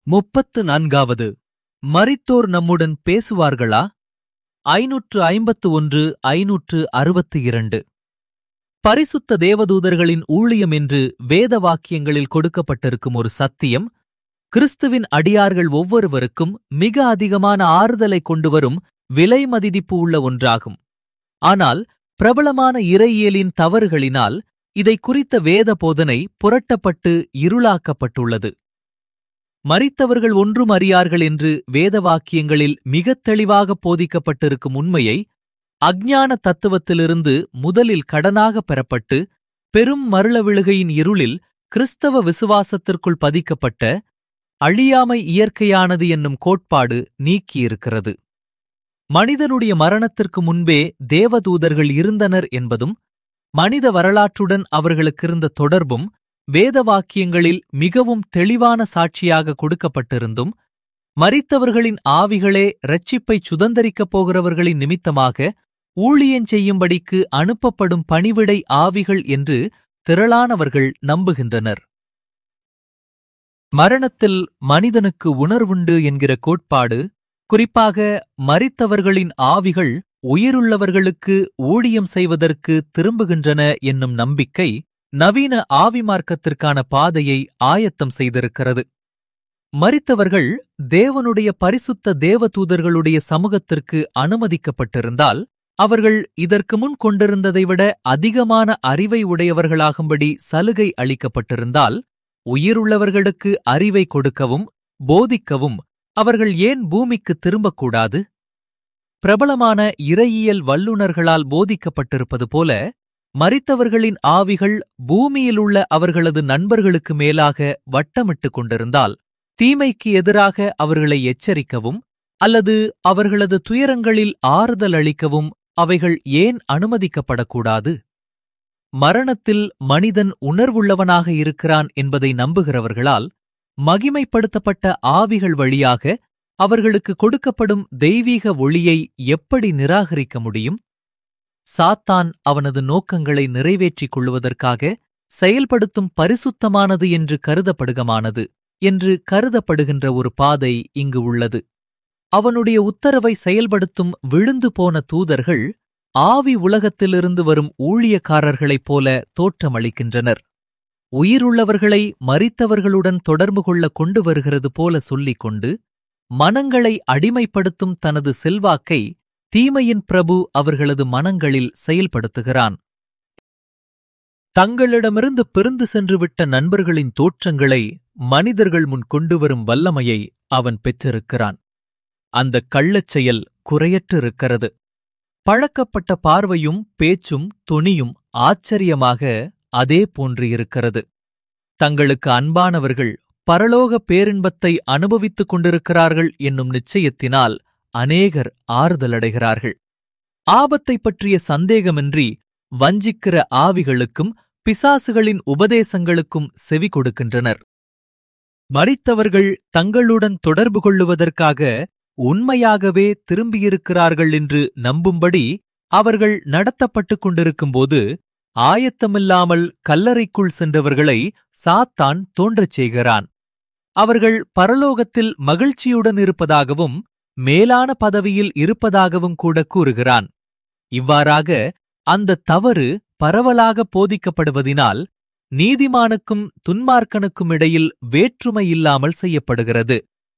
முப்பத்து நான்காவது மரித்தோர் நம்முடன் பேசுவார்களா ஐநூற்று ஐம்பத்து ஒன்று ஐநூற்று அறுபத்து இரண்டு பரிசுத்த தேவதூதர்களின் ஊழியம் என்று வேத வாக்கியங்களில் கொடுக்கப்பட்டிருக்கும் ஒரு சத்தியம் கிறிஸ்துவின் அடியார்கள் ஒவ்வொருவருக்கும் மிக அதிகமான ஆறுதலை கொண்டுவரும் விலை மதிப்பு உள்ள ஒன்றாகும் ஆனால் பிரபலமான இறையியலின் தவறுகளினால் இதை குறித்த வேத போதனை புரட்டப்பட்டு இருளாக்கப்பட்டுள்ளது மரித்தவர்கள் ஒன்றும் அறியார்கள் என்று வேத வாக்கியங்களில் மிகத் தெளிவாக போதிக்கப்பட்டிருக்கும் உண்மையை அஞ்ஞான தத்துவத்திலிருந்து முதலில் கடனாக பெறப்பட்டு பெரும் மருளவிழுகையின் இருளில் கிறிஸ்தவ விசுவாசத்திற்குள் பதிக்கப்பட்ட அழியாமை இயற்கையானது என்னும் கோட்பாடு நீக்கியிருக்கிறது மனிதனுடைய மரணத்திற்கு முன்பே தேவதூதர்கள் இருந்தனர் என்பதும் மனித வரலாற்றுடன் அவர்களுக்கிருந்த தொடர்பும் வேத வாக்கியங்களில் மிகவும் தெளிவான சாட்சியாக கொடுக்கப்பட்டிருந்தும் மரித்தவர்களின் ஆவிகளே இரட்சிப்பை சுதந்தரிக்கப் போகிறவர்களின் நிமித்தமாக ஊழியஞ்செய்யும்படிக்கு அனுப்பப்படும் பணிவிடை ஆவிகள் என்று திரளானவர்கள் நம்புகின்றனர் மரணத்தில் மனிதனுக்கு உணர்வுண்டு என்கிற கோட்பாடு குறிப்பாக மரித்தவர்களின் ஆவிகள் உயிருள்ளவர்களுக்கு ஊழியம் செய்வதற்கு திரும்புகின்றன என்னும் நம்பிக்கை நவீன ஆவி மார்க்கத்திற்கான பாதையை ஆயத்தம் செய்திருக்கிறது மரித்தவர்கள் தேவனுடைய பரிசுத்த தேவதூதர்களுடைய சமூகத்திற்கு அனுமதிக்கப்பட்டிருந்தால் அவர்கள் இதற்கு முன் கொண்டிருந்ததை விட அதிகமான அறிவை உடையவர்களாகும்படி சலுகை அளிக்கப்பட்டிருந்தால் உயிருள்ளவர்களுக்கு அறிவை கொடுக்கவும் போதிக்கவும் அவர்கள் ஏன் பூமிக்கு திரும்பக்கூடாது பிரபலமான இறையியல் வல்லுநர்களால் போதிக்கப்பட்டிருப்பது போல மரித்தவர்களின் ஆவிகள் பூமியிலுள்ள அவர்களது நண்பர்களுக்கு மேலாக வட்டமிட்டுக் கொண்டிருந்தால் தீமைக்கு எதிராக அவர்களை எச்சரிக்கவும் அல்லது அவர்களது துயரங்களில் ஆறுதல் அளிக்கவும் அவைகள் ஏன் அனுமதிக்கப்படக்கூடாது மரணத்தில் மனிதன் உணர்வுள்ளவனாக இருக்கிறான் என்பதை நம்புகிறவர்களால் மகிமைப்படுத்தப்பட்ட ஆவிகள் வழியாக அவர்களுக்கு கொடுக்கப்படும் தெய்வீக ஒளியை எப்படி நிராகரிக்க முடியும் சாத்தான் அவனது நோக்கங்களை நிறைவேற்றிக் கொள்வதற்காக செயல்படுத்தும் பரிசுத்தமானது என்று கருதப்படுகமானது என்று கருதப்படுகின்ற ஒரு பாதை இங்கு உள்ளது அவனுடைய உத்தரவை செயல்படுத்தும் விழுந்து போன தூதர்கள் ஆவி உலகத்திலிருந்து வரும் ஊழியக்காரர்களைப் போல தோற்றமளிக்கின்றனர் உயிருள்ளவர்களை மரித்தவர்களுடன் தொடர்பு கொள்ள கொண்டு வருகிறது போல சொல்லிக் கொண்டு மனங்களை அடிமைப்படுத்தும் தனது செல்வாக்கை தீமையின் பிரபு அவர்களது மனங்களில் செயல்படுத்துகிறான் தங்களிடமிருந்து பிரிந்து சென்றுவிட்ட நண்பர்களின் தோற்றங்களை மனிதர்கள் முன் கொண்டுவரும் வல்லமையை அவன் பெற்றிருக்கிறான் அந்தக் கள்ளச் செயல் குறையற்றிருக்கிறது பழக்கப்பட்ட பார்வையும் பேச்சும் துணியும் ஆச்சரியமாக அதே போன்று இருக்கிறது தங்களுக்கு அன்பானவர்கள் பரலோக பேரின்பத்தை அனுபவித்துக் கொண்டிருக்கிறார்கள் என்னும் நிச்சயத்தினால் அநேகர் ஆறுதலடைகிறார்கள் ஆபத்தைப் பற்றிய சந்தேகமின்றி வஞ்சிக்கிற ஆவிகளுக்கும் பிசாசுகளின் உபதேசங்களுக்கும் செவி கொடுக்கின்றனர் மரித்தவர்கள் தங்களுடன் தொடர்பு கொள்ளுவதற்காக உண்மையாகவே திரும்பியிருக்கிறார்கள் என்று நம்பும்படி அவர்கள் நடத்தப்பட்டுக் கொண்டிருக்கும்போது ஆயத்தமில்லாமல் கல்லறைக்குள் சென்றவர்களை சாத்தான் தோன்றச் செய்கிறான் அவர்கள் பரலோகத்தில் மகிழ்ச்சியுடன் இருப்பதாகவும் மேலான பதவியில் இருப்பதாகவும் கூட கூறுகிறான் இவ்வாறாக அந்த தவறு பரவலாக போதிக்கப்படுவதினால் நீதிமானுக்கும் துன்மார்க்கனுக்கும் இடையில் வேற்றுமை இல்லாமல் செய்யப்படுகிறது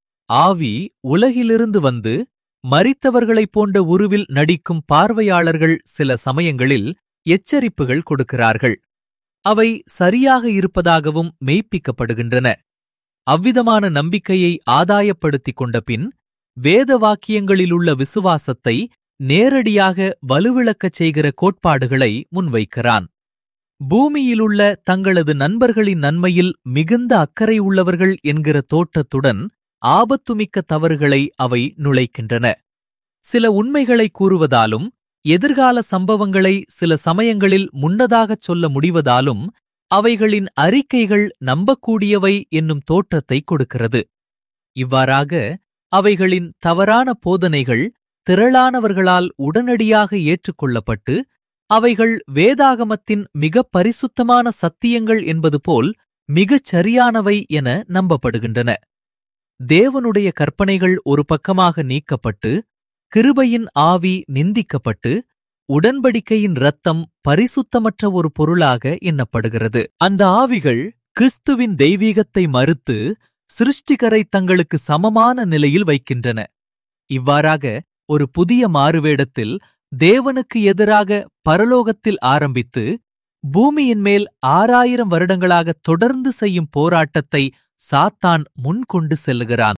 ஆவி உலகிலிருந்து வந்து மரித்தவர்களைப் போன்ற உருவில் நடிக்கும் பார்வையாளர்கள் சில சமயங்களில் எச்சரிப்புகள் கொடுக்கிறார்கள் அவை சரியாக இருப்பதாகவும் மெய்ப்பிக்கப்படுகின்றன அவ்விதமான நம்பிக்கையை ஆதாயப்படுத்திக் கொண்ட பின் வேத வாக்கியங்களிலுள்ள விசுவாசத்தை நேரடியாக வலுவிளக்கச் செய்கிற கோட்பாடுகளை முன்வைக்கிறான் பூமியிலுள்ள தங்களது நண்பர்களின் நன்மையில் மிகுந்த அக்கறை உள்ளவர்கள் என்கிற தோற்றத்துடன் ஆபத்துமிக்க தவறுகளை அவை நுழைக்கின்றன சில உண்மைகளை கூறுவதாலும் எதிர்கால சம்பவங்களை சில சமயங்களில் முன்னதாகச் சொல்ல முடிவதாலும் அவைகளின் அறிக்கைகள் நம்பக்கூடியவை என்னும் தோற்றத்தை கொடுக்கிறது இவ்வாறாக அவைகளின் தவறான போதனைகள் திரளானவர்களால் உடனடியாக ஏற்றுக்கொள்ளப்பட்டு அவைகள் வேதாகமத்தின் மிகப் பரிசுத்தமான சத்தியங்கள் என்பது போல் மிகச் சரியானவை என நம்பப்படுகின்றன தேவனுடைய கற்பனைகள் ஒரு பக்கமாக நீக்கப்பட்டு கிருபையின் ஆவி நிந்திக்கப்பட்டு உடன்படிக்கையின் இரத்தம் பரிசுத்தமற்ற ஒரு பொருளாக எண்ணப்படுகிறது அந்த ஆவிகள் கிறிஸ்துவின் தெய்வீகத்தை மறுத்து சிருஷ்டிகரை தங்களுக்கு சமமான நிலையில் வைக்கின்றன இவ்வாறாக ஒரு புதிய மாறுவேடத்தில் தேவனுக்கு எதிராக பரலோகத்தில் ஆரம்பித்து பூமியின் மேல் ஆறாயிரம் வருடங்களாக தொடர்ந்து செய்யும் போராட்டத்தை சாத்தான் முன்கொண்டு செல்லுகிறான்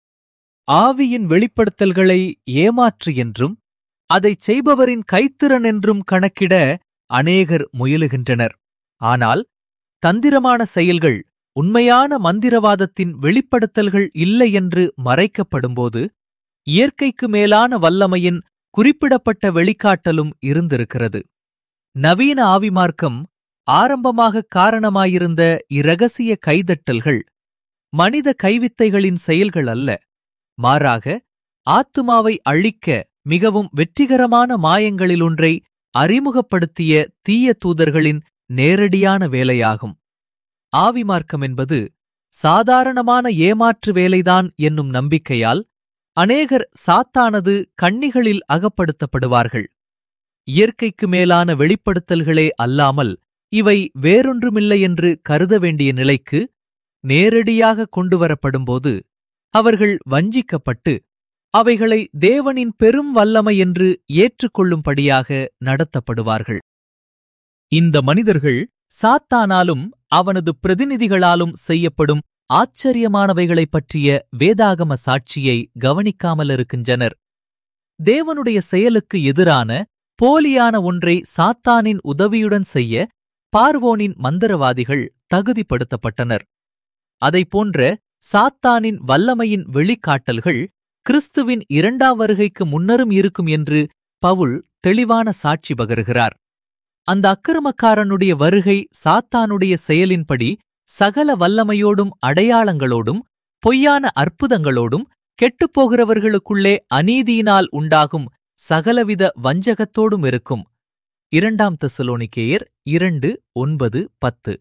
ஆவியின் வெளிப்படுத்தல்களை ஏமாற்று என்றும் அதைச் செய்பவரின் கைத்திறன் என்றும் கணக்கிட அநேகர் முயலுகின்றனர் ஆனால் தந்திரமான செயல்கள் உண்மையான மந்திரவாதத்தின் வெளிப்படுத்தல்கள் இல்லை என்று மறைக்கப்படும்போது இயற்கைக்கு மேலான வல்லமையின் குறிப்பிடப்பட்ட வெளிக்காட்டலும் இருந்திருக்கிறது நவீன ஆவிமார்க்கம் ஆரம்பமாக காரணமாயிருந்த இரகசிய கைதட்டல்கள் மனித கைவித்தைகளின் செயல்கள் அல்ல மாறாக ஆத்துமாவை அழிக்க மிகவும் வெற்றிகரமான மாயங்களிலொன்றை அறிமுகப்படுத்திய தீய தூதர்களின் நேரடியான வேலையாகும் ஆவிமார்க்கம் என்பது சாதாரணமான ஏமாற்று வேலைதான் என்னும் நம்பிக்கையால் அநேகர் சாத்தானது கண்ணிகளில் அகப்படுத்தப்படுவார்கள் இயற்கைக்கு மேலான வெளிப்படுத்தல்களே அல்லாமல் இவை வேறொன்றுமில்லை என்று கருத வேண்டிய நிலைக்கு நேரடியாக கொண்டுவரப்படும்போது அவர்கள் வஞ்சிக்கப்பட்டு அவைகளை தேவனின் பெரும் வல்லமை என்று ஏற்றுக்கொள்ளும்படியாக நடத்தப்படுவார்கள் இந்த மனிதர்கள் சாத்தானாலும் அவனது பிரதிநிதிகளாலும் செய்யப்படும் ஆச்சரியமானவைகளைப் பற்றிய வேதாகம சாட்சியை கவனிக்காமல் இருக்கின்றனர் தேவனுடைய செயலுக்கு எதிரான போலியான ஒன்றை சாத்தானின் உதவியுடன் செய்ய பார்வோனின் மந்திரவாதிகள் தகுதிப்படுத்தப்பட்டனர் அதைப்போன்ற சாத்தானின் வல்லமையின் வெளிக்காட்டல்கள் கிறிஸ்துவின் இரண்டாம் வருகைக்கு முன்னரும் இருக்கும் என்று பவுல் தெளிவான சாட்சி பகருகிறார் அந்த அக்கிரமக்காரனுடைய வருகை சாத்தானுடைய செயலின்படி சகல வல்லமையோடும் அடையாளங்களோடும் பொய்யான அற்புதங்களோடும் கெட்டுப்போகிறவர்களுக்குள்ளே அநீதியினால் உண்டாகும் சகலவித வஞ்சகத்தோடும் இருக்கும் இரண்டாம் தெசலோனிக்கேயர் இரண்டு ஒன்பது பத்து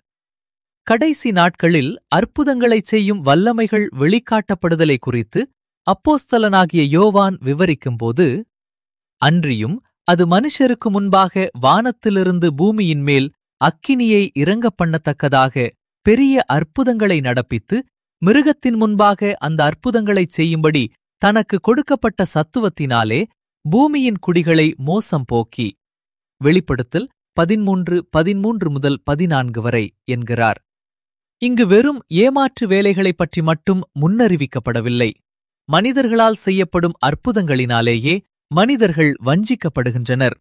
கடைசி நாட்களில் அற்புதங்களைச் செய்யும் வல்லமைகள் வெளிக்காட்டப்படுதலை குறித்து அப்போஸ்தலனாகிய யோவான் விவரிக்கும்போது அன்றியும் அது மனுஷருக்கு முன்பாக வானத்திலிருந்து பூமியின் மேல் அக்கினியை இறங்க பண்ணத்தக்கதாக பெரிய அற்புதங்களை நடப்பித்து மிருகத்தின் முன்பாக அந்த அற்புதங்களைச் செய்யும்படி தனக்கு கொடுக்கப்பட்ட சத்துவத்தினாலே பூமியின் குடிகளை மோசம் போக்கி வெளிப்படுத்தல் பதிமூன்று பதிமூன்று முதல் பதினான்கு வரை என்கிறார் இங்கு வெறும் ஏமாற்று வேலைகளைப் பற்றி மட்டும் முன்னறிவிக்கப்படவில்லை மனிதர்களால் செய்யப்படும் அற்புதங்களினாலேயே மனிதர்கள் வஞ்சிக்கப்படுகின்றனர்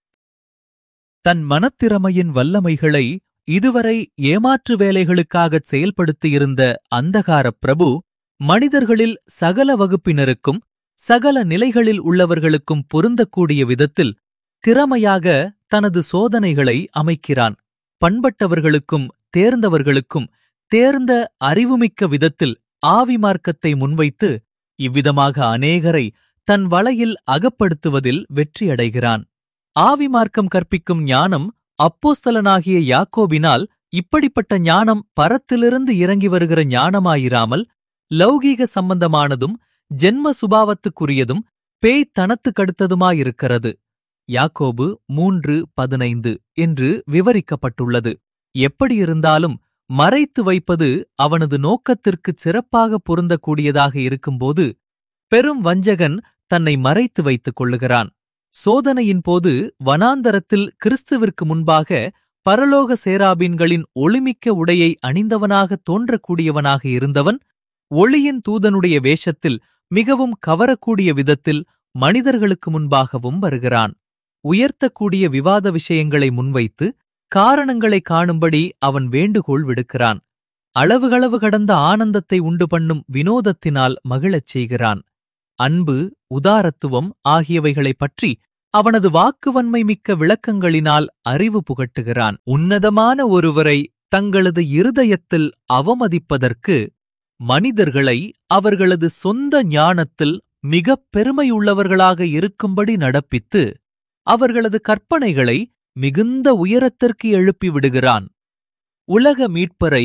தன் மனத்திறமையின் வல்லமைகளை இதுவரை ஏமாற்று வேலைகளுக்காகச் செயல்படுத்தியிருந்த அந்தகார பிரபு மனிதர்களில் சகல வகுப்பினருக்கும் சகல நிலைகளில் உள்ளவர்களுக்கும் பொருந்தக்கூடிய விதத்தில் திறமையாக தனது சோதனைகளை அமைக்கிறான் பண்பட்டவர்களுக்கும் தேர்ந்தவர்களுக்கும் தேர்ந்த அறிவுமிக்க விதத்தில் ஆவி மார்க்கத்தை முன்வைத்து இவ்விதமாக அநேகரை தன் வலையில் அகப்படுத்துவதில் வெற்றியடைகிறான் ஆவி மார்க்கம் கற்பிக்கும் ஞானம் அப்போஸ்தலனாகிய யாக்கோபினால் இப்படிப்பட்ட ஞானம் பரத்திலிருந்து இறங்கி வருகிற ஞானமாயிராமல் லௌகீக சம்பந்தமானதும் ஜென்ம சுபாவத்துக்குரியதும் பேய்த்தனத்துக்கடுத்ததுமாயிருக்கிறது யாக்கோபு மூன்று பதினைந்து என்று விவரிக்கப்பட்டுள்ளது எப்படியிருந்தாலும் மறைத்து வைப்பது அவனது நோக்கத்திற்குச் சிறப்பாக பொருந்தக்கூடியதாக இருக்கும்போது பெரும் வஞ்சகன் தன்னை மறைத்து வைத்துக் கொள்ளுகிறான் சோதனையின் போது வனாந்தரத்தில் கிறிஸ்துவிற்கு முன்பாக பரலோக சேராபீன்களின் ஒளிமிக்க உடையை அணிந்தவனாக தோன்றக்கூடியவனாக இருந்தவன் ஒளியின் தூதனுடைய வேஷத்தில் மிகவும் கவரக்கூடிய விதத்தில் மனிதர்களுக்கு முன்பாகவும் வருகிறான் உயர்த்தக்கூடிய விவாத விஷயங்களை முன்வைத்து காரணங்களை காணும்படி அவன் வேண்டுகோள் விடுக்கிறான் அளவுகளவு கடந்த ஆனந்தத்தை உண்டு பண்ணும் வினோதத்தினால் மகிழச் செய்கிறான் அன்பு உதாரத்துவம் ஆகியவைகளைப் பற்றி அவனது வாக்குவன்மை மிக்க விளக்கங்களினால் அறிவு புகட்டுகிறான் உன்னதமான ஒருவரை தங்களது இருதயத்தில் அவமதிப்பதற்கு மனிதர்களை அவர்களது சொந்த ஞானத்தில் மிகப் பெருமையுள்ளவர்களாக இருக்கும்படி நடப்பித்து அவர்களது கற்பனைகளை மிகுந்த உயரத்திற்கு எழுப்பி விடுகிறான் உலக மீட்பரை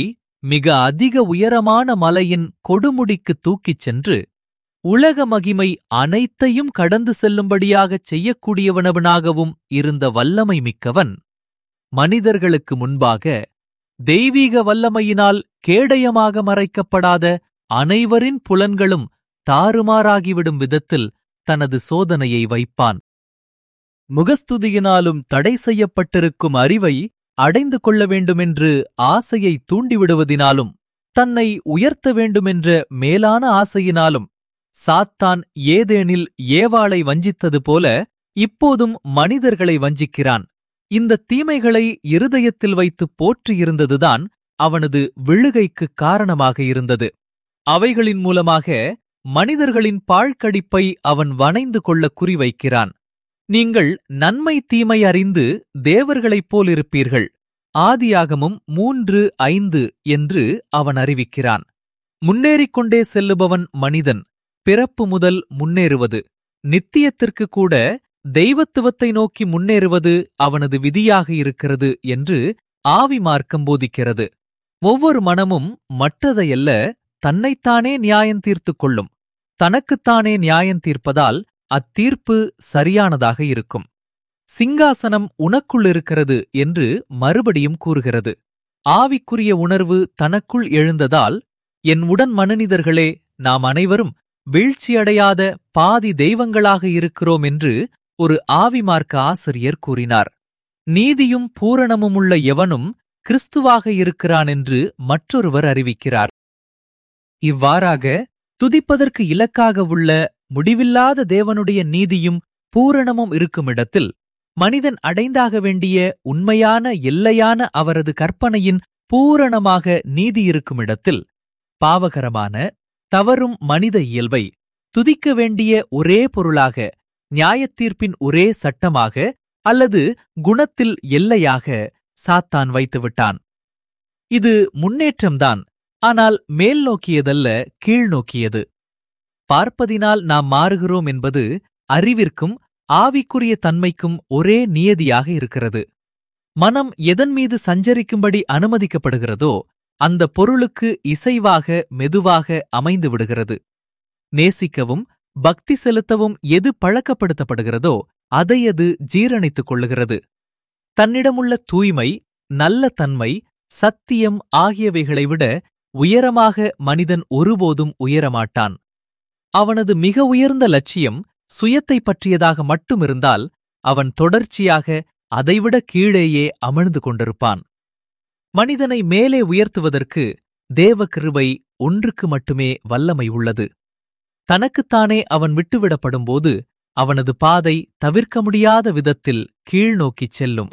மிக அதிக உயரமான மலையின் கொடுமுடிக்கு தூக்கிச் சென்று உலக மகிமை அனைத்தையும் கடந்து செல்லும்படியாகச் செய்யக்கூடியவனவனாகவும் இருந்த வல்லமை மிக்கவன் மனிதர்களுக்கு முன்பாக தெய்வீக வல்லமையினால் கேடயமாக மறைக்கப்படாத அனைவரின் புலன்களும் தாறுமாறாகிவிடும் விதத்தில் தனது சோதனையை வைப்பான் முகஸ்துதியினாலும் தடை செய்யப்பட்டிருக்கும் அறிவை அடைந்து கொள்ள வேண்டுமென்று ஆசையை தூண்டிவிடுவதினாலும் தன்னை உயர்த்த வேண்டுமென்ற மேலான ஆசையினாலும் சாத்தான் ஏதேனில் ஏவாளை வஞ்சித்தது போல இப்போதும் மனிதர்களை வஞ்சிக்கிறான் இந்த தீமைகளை இருதயத்தில் வைத்து போற்றியிருந்ததுதான் அவனது விழுகைக்குக் காரணமாக இருந்தது அவைகளின் மூலமாக மனிதர்களின் பாழ்கடிப்பை அவன் வனைந்து கொள்ள குறிவைக்கிறான் நீங்கள் நன்மை தீமை அறிந்து தேவர்களைப் போலிருப்பீர்கள் ஆதியாகமும் மூன்று ஐந்து என்று அவன் அறிவிக்கிறான் முன்னேறிக் கொண்டே செல்லுபவன் மனிதன் பிறப்பு முதல் முன்னேறுவது நித்தியத்திற்கு கூட தெய்வத்துவத்தை நோக்கி முன்னேறுவது அவனது விதியாக இருக்கிறது என்று ஆவி மார்க்கம் போதிக்கிறது ஒவ்வொரு மனமும் மற்றதையல்ல தன்னைத்தானே நியாயம் தீர்த்துக் கொள்ளும் தனக்குத்தானே நியாயம் தீர்ப்பதால் அத்தீர்ப்பு சரியானதாக இருக்கும் சிங்காசனம் உனக்குள் இருக்கிறது என்று மறுபடியும் கூறுகிறது ஆவிக்குரிய உணர்வு தனக்குள் எழுந்ததால் என் உடன் மனநிதர்களே நாம் அனைவரும் வீழ்ச்சியடையாத பாதி தெய்வங்களாக இருக்கிறோம் என்று ஒரு ஆவிமார்க்க ஆசிரியர் கூறினார் நீதியும் பூரணமுமுள்ள எவனும் கிறிஸ்துவாக இருக்கிறான் என்று மற்றொருவர் அறிவிக்கிறார் இவ்வாறாக துதிப்பதற்கு இலக்காக உள்ள முடிவில்லாத தேவனுடைய நீதியும் பூரணமும் இருக்குமிடத்தில் மனிதன் அடைந்தாக வேண்டிய உண்மையான எல்லையான அவரது கற்பனையின் பூரணமாக நீதி இருக்குமிடத்தில் பாவகரமான தவறும் மனித இயல்பை துதிக்க வேண்டிய ஒரே பொருளாக நியாயத்தீர்ப்பின் ஒரே சட்டமாக அல்லது குணத்தில் எல்லையாக சாத்தான் வைத்துவிட்டான் இது முன்னேற்றம்தான் ஆனால் மேல் நோக்கியதல்ல கீழ்நோக்கியது பார்ப்பதினால் நாம் மாறுகிறோம் என்பது அறிவிற்கும் ஆவிக்குரிய தன்மைக்கும் ஒரே நியதியாக இருக்கிறது மனம் எதன் மீது சஞ்சரிக்கும்படி அனுமதிக்கப்படுகிறதோ அந்த பொருளுக்கு இசைவாக மெதுவாக அமைந்து விடுகிறது நேசிக்கவும் பக்தி செலுத்தவும் எது பழக்கப்படுத்தப்படுகிறதோ அதை அது ஜீரணித்துக் கொள்ளுகிறது தன்னிடமுள்ள தூய்மை நல்ல தன்மை சத்தியம் ஆகியவைகளை விட உயரமாக மனிதன் ஒருபோதும் உயரமாட்டான் அவனது மிக உயர்ந்த லட்சியம் சுயத்தை பற்றியதாக மட்டுமிருந்தால் அவன் தொடர்ச்சியாக அதைவிட கீழேயே அமிழ்ந்து கொண்டிருப்பான் மனிதனை மேலே உயர்த்துவதற்கு தேவ கிருபை ஒன்றுக்கு மட்டுமே வல்லமை உள்ளது தனக்குத்தானே அவன் விட்டுவிடப்படும்போது அவனது பாதை தவிர்க்க முடியாத விதத்தில் கீழ்நோக்கிச் செல்லும்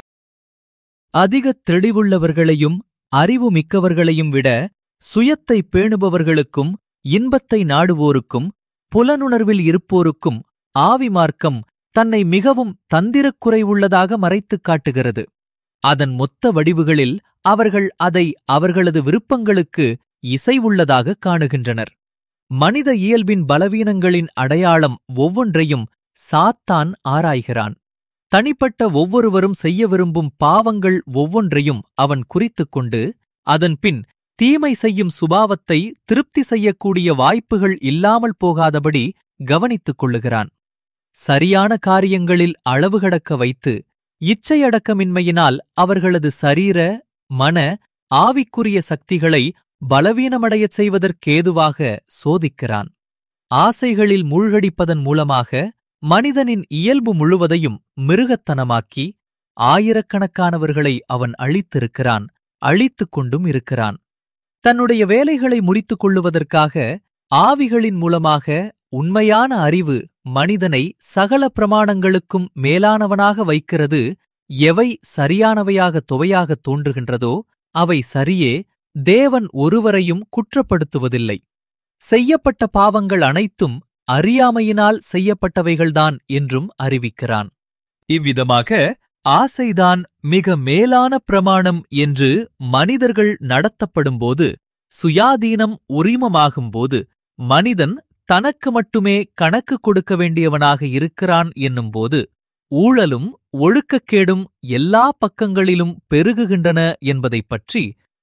அதிகத் தெளிவுள்ளவர்களையும் அறிவு மிக்கவர்களையும் விட சுயத்தை பேணுபவர்களுக்கும் இன்பத்தை நாடுவோருக்கும் புலனுணர்வில் இருப்போருக்கும் ஆவி மார்க்கம் தன்னை மிகவும் தந்திரக்குறைவுள்ளதாக மறைத்துக் காட்டுகிறது அதன் மொத்த வடிவுகளில் அவர்கள் அதை அவர்களது விருப்பங்களுக்கு இசைவுள்ளதாக காணுகின்றனர் மனித இயல்பின் பலவீனங்களின் அடையாளம் ஒவ்வொன்றையும் சாத்தான் ஆராய்கிறான் தனிப்பட்ட ஒவ்வொருவரும் செய்ய விரும்பும் பாவங்கள் ஒவ்வொன்றையும் அவன் குறித்துக் கொண்டு அதன்பின் தீமை செய்யும் சுபாவத்தை திருப்தி செய்யக்கூடிய வாய்ப்புகள் இல்லாமல் போகாதபடி கவனித்துக் கொள்ளுகிறான் சரியான காரியங்களில் அளவு கடக்க வைத்து இச்சையடக்கமின்மையினால் அவர்களது சரீர மன ஆவிக்குரிய சக்திகளை பலவீனமடையச் செய்வதற்கேதுவாக சோதிக்கிறான் ஆசைகளில் மூழ்கடிப்பதன் மூலமாக மனிதனின் இயல்பு முழுவதையும் மிருகத்தனமாக்கி ஆயிரக்கணக்கானவர்களை அவன் அழித்திருக்கிறான் அழித்துக் கொண்டும் இருக்கிறான் தன்னுடைய வேலைகளை முடித்துக் கொள்ளுவதற்காக ஆவிகளின் மூலமாக உண்மையான அறிவு மனிதனை சகல பிரமாணங்களுக்கும் மேலானவனாக வைக்கிறது எவை சரியானவையாக துவையாகத் தோன்றுகின்றதோ அவை சரியே தேவன் ஒருவரையும் குற்றப்படுத்துவதில்லை செய்யப்பட்ட பாவங்கள் அனைத்தும் அறியாமையினால் செய்யப்பட்டவைகள்தான் என்றும் அறிவிக்கிறான் இவ்விதமாக ஆசைதான் மிக மேலான பிரமாணம் என்று மனிதர்கள் நடத்தப்படும்போது சுயாதீனம் உரிமமாகும்போது மனிதன் தனக்கு மட்டுமே கணக்கு கொடுக்க வேண்டியவனாக இருக்கிறான் என்னும்போது ஊழலும் ஒழுக்கக்கேடும் எல்லா பக்கங்களிலும் பெருகுகின்றன என்பதைப் பற்றி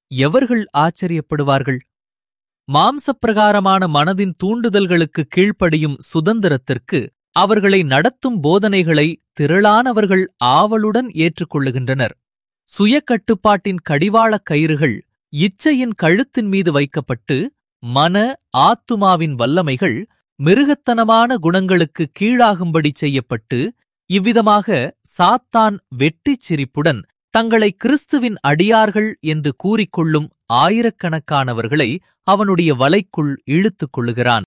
எவர்கள் ஆச்சரியப்படுவார்கள் மாம்சப்பிரகாரமான மனதின் தூண்டுதல்களுக்கு கீழ்ப்படியும் சுதந்திரத்திற்கு அவர்களை நடத்தும் போதனைகளை திரளானவர்கள் ஆவலுடன் ஏற்றுக்கொள்ளுகின்றனர் சுய கட்டுப்பாட்டின் கடிவாளக் கயிறுகள் இச்சையின் கழுத்தின் மீது வைக்கப்பட்டு மன ஆத்துமாவின் வல்லமைகள் மிருகத்தனமான குணங்களுக்கு கீழாகும்படி செய்யப்பட்டு இவ்விதமாக சாத்தான் வெட்டிச் சிரிப்புடன் தங்களை கிறிஸ்துவின் அடியார்கள் என்று கூறிக்கொள்ளும் ஆயிரக்கணக்கானவர்களை அவனுடைய வலைக்குள் இழுத்துக் கொள்ளுகிறான்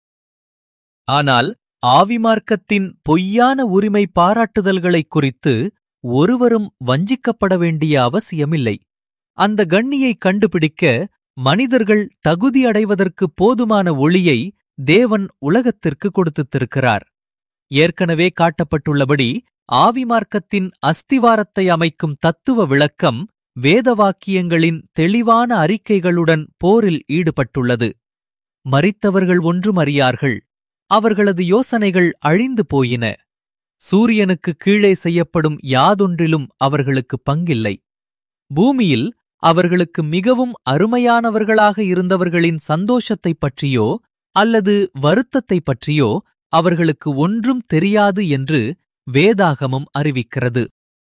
ஆனால் ஆவிமார்க்கத்தின் பொய்யான உரிமை பாராட்டுதல்களைக் குறித்து ஒருவரும் வஞ்சிக்கப்பட வேண்டிய அவசியமில்லை அந்த கண்ணியை கண்டுபிடிக்க மனிதர்கள் தகுதியடைவதற்கு போதுமான ஒளியை தேவன் உலகத்திற்கு கொடுத்துத்திருக்கிறார் ஏற்கனவே காட்டப்பட்டுள்ளபடி ஆவிமார்க்கத்தின் அஸ்திவாரத்தை அமைக்கும் தத்துவ விளக்கம் வேதவாக்கியங்களின் தெளிவான அறிக்கைகளுடன் போரில் ஈடுபட்டுள்ளது மரித்தவர்கள் ஒன்றும் அறியார்கள் அவர்களது யோசனைகள் அழிந்து போயின சூரியனுக்கு கீழே செய்யப்படும் யாதொன்றிலும் அவர்களுக்கு பங்கில்லை பூமியில் அவர்களுக்கு மிகவும் அருமையானவர்களாக இருந்தவர்களின் சந்தோஷத்தைப் பற்றியோ அல்லது வருத்தத்தைப் பற்றியோ அவர்களுக்கு ஒன்றும் தெரியாது என்று வேதாகமம் அறிவிக்கிறது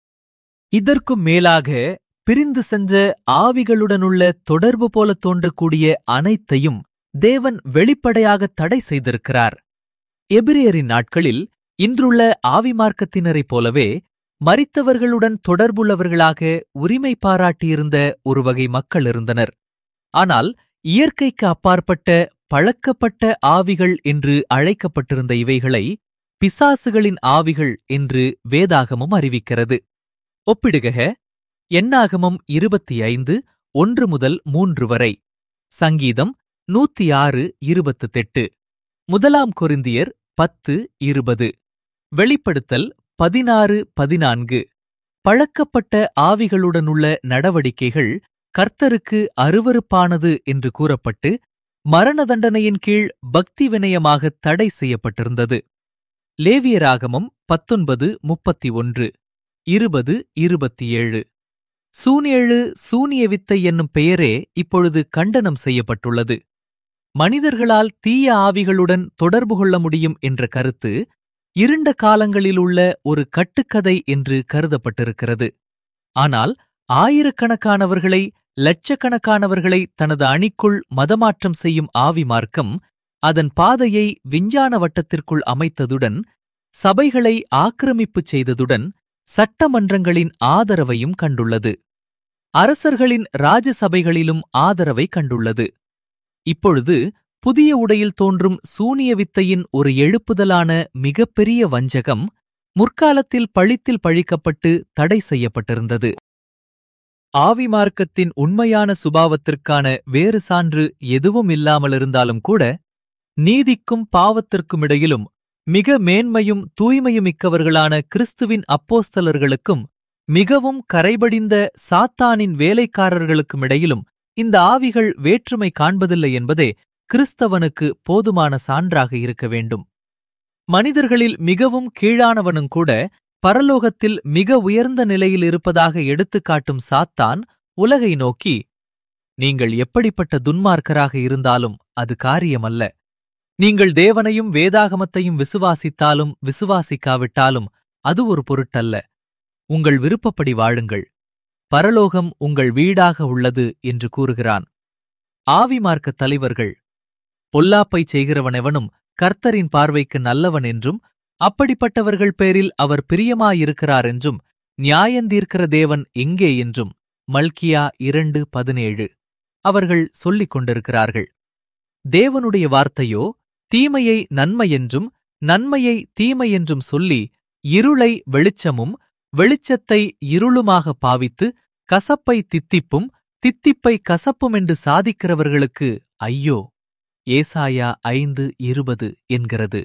இதற்கும் மேலாக பிரிந்து சென்ற ஆவிகளுடனுள்ள தொடர்பு போல தோன்றக்கூடிய அனைத்தையும் தேவன் வெளிப்படையாக தடை செய்திருக்கிறார் எபிரேயரின் நாட்களில் இன்றுள்ள ஆவிமார்க்கத்தினரைப் போலவே மரித்தவர்களுடன் தொடர்புள்ளவர்களாக உரிமை பாராட்டியிருந்த ஒரு வகை மக்கள் இருந்தனர் ஆனால் இயற்கைக்கு அப்பாற்பட்ட பழக்கப்பட்ட ஆவிகள் என்று அழைக்கப்பட்டிருந்த இவைகளை பிசாசுகளின் ஆவிகள் என்று வேதாகமம் அறிவிக்கிறது ஒப்பிடுக எண்ணாகமம் இருபத்தி ஐந்து ஒன்று முதல் மூன்று வரை சங்கீதம் நூத்தி ஆறு இருபத்து தெட்டு முதலாம் கொரிந்தியர் பத்து இருபது வெளிப்படுத்தல் பதினாறு பதினான்கு பழக்கப்பட்ட ஆவிகளுடனுள்ள நடவடிக்கைகள் கர்த்தருக்கு அருவருப்பானது என்று கூறப்பட்டு மரண தண்டனையின் கீழ் பக்தி வினயமாக தடை செய்யப்பட்டிருந்தது லேவியராகமம் பத்தொன்பது முப்பத்தி ஒன்று இருபது இருபத்தி ஏழு சூனேழு சூனிய வித்தை என்னும் பெயரே இப்பொழுது கண்டனம் செய்யப்பட்டுள்ளது மனிதர்களால் தீய ஆவிகளுடன் தொடர்பு கொள்ள முடியும் என்ற கருத்து இருண்ட காலங்களிலுள்ள ஒரு கட்டுக்கதை என்று கருதப்பட்டிருக்கிறது ஆனால் ஆயிரக்கணக்கானவர்களை லட்சக்கணக்கானவர்களை தனது அணிக்குள் மதமாற்றம் செய்யும் ஆவி மார்க்கம் அதன் பாதையை விஞ்ஞான வட்டத்திற்குள் அமைத்ததுடன் சபைகளை ஆக்கிரமிப்பு செய்ததுடன் சட்டமன்றங்களின் ஆதரவையும் கண்டுள்ளது அரசர்களின் ராஜசபைகளிலும் ஆதரவை கண்டுள்ளது இப்பொழுது புதிய உடையில் தோன்றும் சூனிய வித்தையின் ஒரு எழுப்புதலான மிகப்பெரிய வஞ்சகம் முற்காலத்தில் பழித்தில் பழிக்கப்பட்டு தடை செய்யப்பட்டிருந்தது ஆவி மார்க்கத்தின் உண்மையான சுபாவத்திற்கான வேறு சான்று எதுவும் இல்லாமலிருந்தாலும் கூட நீதிக்கும் பாவத்திற்கும் இடையிலும் மிக மேன்மையும் தூய்மையுமிக்கவர்களான கிறிஸ்துவின் அப்போஸ்தலர்களுக்கும் மிகவும் கரைபடிந்த சாத்தானின் வேலைக்காரர்களுக்கும் இடையிலும் இந்த ஆவிகள் வேற்றுமை காண்பதில்லை என்பதே கிறிஸ்தவனுக்கு போதுமான சான்றாக இருக்க வேண்டும் மனிதர்களில் மிகவும் கீழானவனும் கூட பரலோகத்தில் மிக உயர்ந்த நிலையில் இருப்பதாக எடுத்துக்காட்டும் சாத்தான் உலகை நோக்கி நீங்கள் எப்படிப்பட்ட துன்மார்க்கராக இருந்தாலும் அது காரியமல்ல நீங்கள் தேவனையும் வேதாகமத்தையும் விசுவாசித்தாலும் விசுவாசிக்காவிட்டாலும் அது ஒரு பொருட்டல்ல உங்கள் விருப்பப்படி வாழுங்கள் பரலோகம் உங்கள் வீடாக உள்ளது என்று கூறுகிறான் ஆவிமார்க்க தலைவர்கள் பொல்லாப்பைச் செய்கிறவனெவனும் கர்த்தரின் பார்வைக்கு நல்லவன் என்றும் அப்படிப்பட்டவர்கள் பேரில் அவர் பிரியமாயிருக்கிறார் என்றும் நியாயந்தீர்க்கிற தேவன் எங்கே என்றும் மல்கியா இரண்டு பதினேழு அவர்கள் சொல்லிக் கொண்டிருக்கிறார்கள் தேவனுடைய வார்த்தையோ தீமையை நன்மை என்றும் நன்மையை தீமை என்றும் சொல்லி இருளை வெளிச்சமும் வெளிச்சத்தை இருளுமாக பாவித்து கசப்பை தித்திப்பும் தித்திப்பை கசப்பும் என்று சாதிக்கிறவர்களுக்கு ஐயோ ஏசாயா ஐந்து இருபது என்கிறது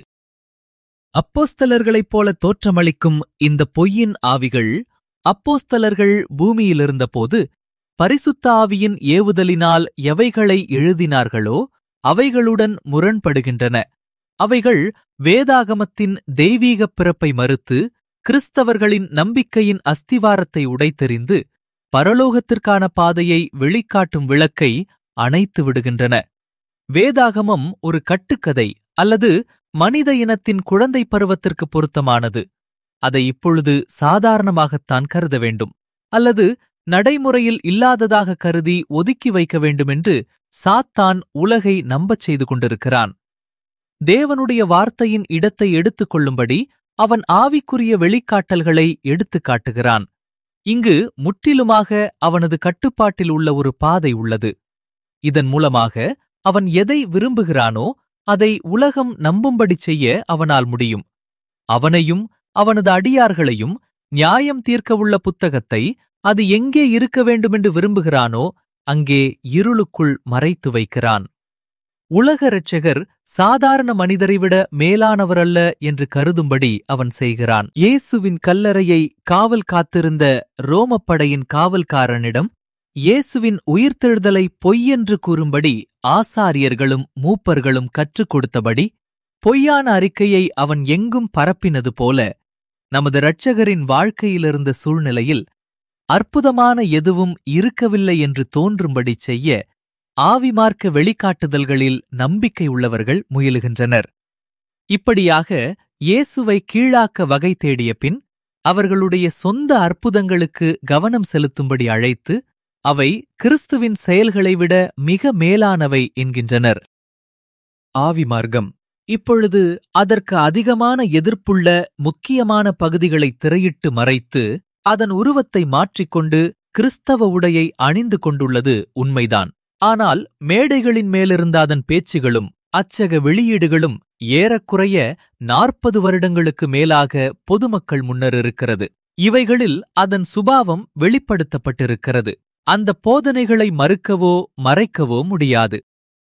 அப்போஸ்தலர்களைப் போல தோற்றமளிக்கும் இந்த பொய்யின் ஆவிகள் அப்போஸ்தலர்கள் பூமியிலிருந்தபோது பரிசுத்த ஆவியின் ஏவுதலினால் எவைகளை எழுதினார்களோ அவைகளுடன் முரண்படுகின்றன அவைகள் வேதாகமத்தின் தெய்வீகப் பிறப்பை மறுத்து கிறிஸ்தவர்களின் நம்பிக்கையின் அஸ்திவாரத்தை உடைத்தெறிந்து பரலோகத்திற்கான பாதையை வெளிக்காட்டும் விளக்கை அணைத்து விடுகின்றன வேதாகமம் ஒரு கட்டுக்கதை அல்லது மனித இனத்தின் குழந்தை பருவத்திற்கு பொருத்தமானது அதை இப்பொழுது சாதாரணமாகத்தான் கருத வேண்டும் அல்லது நடைமுறையில் இல்லாததாக கருதி ஒதுக்கி வைக்க வேண்டுமென்று சாத்தான் உலகை நம்பச் செய்து கொண்டிருக்கிறான் தேவனுடைய வார்த்தையின் இடத்தை எடுத்துக் கொள்ளும்படி அவன் ஆவிக்குரிய வெளிக்காட்டல்களை எடுத்துக் காட்டுகிறான் இங்கு முற்றிலுமாக அவனது கட்டுப்பாட்டில் உள்ள ஒரு பாதை உள்ளது இதன் மூலமாக அவன் எதை விரும்புகிறானோ அதை உலகம் நம்பும்படி செய்ய அவனால் முடியும் அவனையும் அவனது அடியார்களையும் நியாயம் தீர்க்கவுள்ள புத்தகத்தை அது எங்கே இருக்க வேண்டுமென்று விரும்புகிறானோ அங்கே இருளுக்குள் மறைத்து வைக்கிறான் உலக இரட்சகர் சாதாரண மனிதரை விட மேலானவரல்ல என்று கருதும்படி அவன் செய்கிறான் இயேசுவின் கல்லறையை காவல் காத்திருந்த ரோமப்படையின் காவல்காரனிடம் இயேசுவின் உயிர்த்தெழுதலை பொய்யென்று கூறும்படி ஆசாரியர்களும் மூப்பர்களும் கற்றுக் கொடுத்தபடி பொய்யான அறிக்கையை அவன் எங்கும் பரப்பினது போல நமது இரட்சகரின் வாழ்க்கையிலிருந்த சூழ்நிலையில் அற்புதமான எதுவும் இருக்கவில்லை என்று தோன்றும்படி செய்ய ஆவிமார்க்க வெளிக்காட்டுதல்களில் நம்பிக்கை உள்ளவர்கள் முயலுகின்றனர் இப்படியாக இயேசுவை கீழாக்க வகை தேடிய பின் அவர்களுடைய சொந்த அற்புதங்களுக்கு கவனம் செலுத்தும்படி அழைத்து அவை கிறிஸ்துவின் செயல்களை விட மிக மேலானவை என்கின்றனர் ஆவி மார்க்கம் இப்பொழுது அதற்கு அதிகமான எதிர்ப்புள்ள முக்கியமான பகுதிகளை திரையிட்டு மறைத்து அதன் உருவத்தை மாற்றிக்கொண்டு கிறிஸ்தவ உடையை அணிந்து கொண்டுள்ளது உண்மைதான் ஆனால் மேடைகளின் மேலிருந்த அதன் பேச்சுகளும் அச்சக வெளியீடுகளும் ஏறக்குறைய நாற்பது வருடங்களுக்கு மேலாக பொதுமக்கள் முன்னர் இருக்கிறது இவைகளில் அதன் சுபாவம் வெளிப்படுத்தப்பட்டிருக்கிறது அந்த போதனைகளை மறுக்கவோ மறைக்கவோ முடியாது